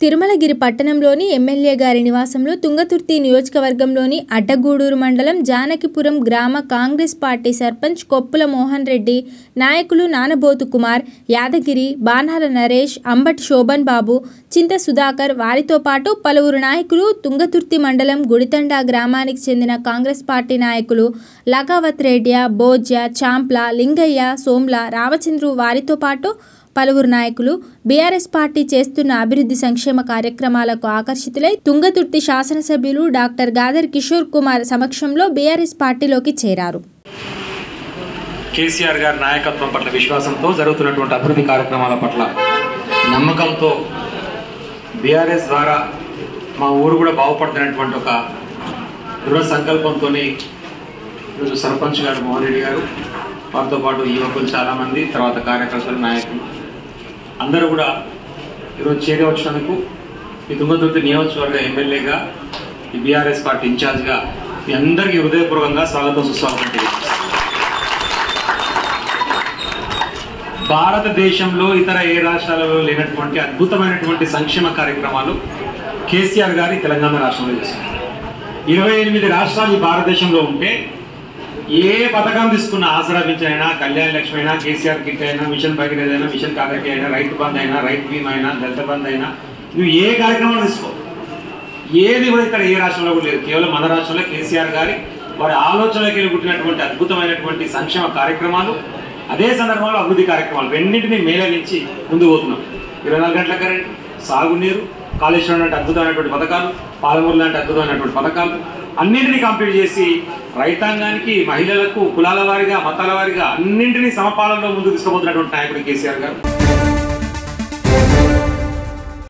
తిరుమలగిరి పట్టణంలోని ఎమ్మెల్యే గారి నివాసంలో తుంగతుర్తి నియోజకవర్గంలోని అడ్డగూడూరు మండలం జానకిపురం గ్రామ కాంగ్రెస్ పార్టీ సర్పంచ్ కొప్పుల మోహన్ రెడ్డి నాయకులు నానబోతు కుమార్ యాదగిరి బాణాల నరేష్ అంబటి శోభన్ బాబు చింత సుధాకర్ వారితో పాటు పలువురు నాయకులు తుంగతుర్తి మండలం గుడితండ గ్రామానికి చెందిన కాంగ్రెస్ పార్టీ నాయకులు లగావత్ రెడ్డి బోజ్య చాంప్ల లింగయ్య సోమ్ల రామచంద్రు వారితో పాటు పలువురు నాయకులు బీఆర్ఎస్ పార్టీ చేస్తున్న అభివృద్ధి సంక్షేమ కార్యక్రమాలకు ఆకర్షితులై తుంగతుర్తి శాసనసభ్యులు డాక్టర్ గాదర్ కిషోర్ కుమార్ సమక్షంలో బీఆర్ఎస్ పార్టీలోకి చేరారు కేసీఆర్ గారి నాయకత్వం పట్ల విశ్వాసంతో జరుగుతున్నటువంటి అభివృద్ధి కార్యక్రమాల పట్ల నమ్మకంతో బీఆర్ఎస్ ద్వారా మా ఊరు కూడా బాగుపడుతున్నటువంటి ఒక దృఢ సంకల్పంతో ఈరోజు సర్పంచ్ గారు మోహన్ రెడ్డి గారు వారితో పాటు యువకులు చాలామంది తర్వాత కార్యకర్తలు నాయకులు అందరూ కూడా ఈరోజు చేరి వచ్చినందుకు ఈ తుంగతుర్తి నియోజకవర్గ ఎమ్మెల్యేగా ఈ బీఆర్ఎస్ పార్టీ ఇన్ఛార్జ్గా మీ అందరికీ హృదయపూర్వకంగా స్వాగతం సుస్వాగతం తెలియజేస్తున్నాను భారతదేశంలో ఇతర ఏ రాష్ట్రాలలో లేనటువంటి అద్భుతమైనటువంటి సంక్షేమ కార్యక్రమాలు కేసీఆర్ గారి తెలంగాణ రాష్ట్రంలో చేస్తున్నారు ఇరవై ఎనిమిది రాష్ట్రాలు ఈ భారతదేశంలో ఉంటే ఏ పథకం తీసుకున్న ఆసరా పింఛన్ అయినా కళ్యాణ లక్ష్మి అయినా కేసీఆర్ కిట్ అయినా మిషన్ భగీరథ అయినా మిషన్ కాకరకి అయినా రైతు బంద్ అయినా రైతు బీమా అయినా దళిత బంద్ అయినా నువ్వు ఏ కార్యక్రమం తీసుకో ఏది కూడా ఇక్కడ ఏ రాష్ట్రంలో కూడా లేదు కేవలం మన రాష్ట్రంలో కేసీఆర్ గారి వారి ఆలోచనలకి వెళ్ళి పుట్టినటువంటి అద్భుతమైనటువంటి సంక్షేమ కార్యక్రమాలు అదే సందర్భంలో అభివృద్ధి కార్యక్రమాలు రెండింటిని మేళవించి ముందు పోతున్నాం ఇరవై నాలుగు గంటల కరెంట్ సాగునీరు కాళేశ్వరం లాంటి అద్భుతమైనటువంటి పథకాలు పాలమూరు లాంటి అద్భుతమైనటువంటి పథకాలు అన్నింటినీ కంప్లీట్ చేసి రైతాంగానికి మహిళలకు కులాల వారిగా మతాల వారిగా అన్నింటినీ సమపాలనలో ముందుకు తీసుకుపోతున్నటువంటి నాయకుడు కేసీఆర్ గారు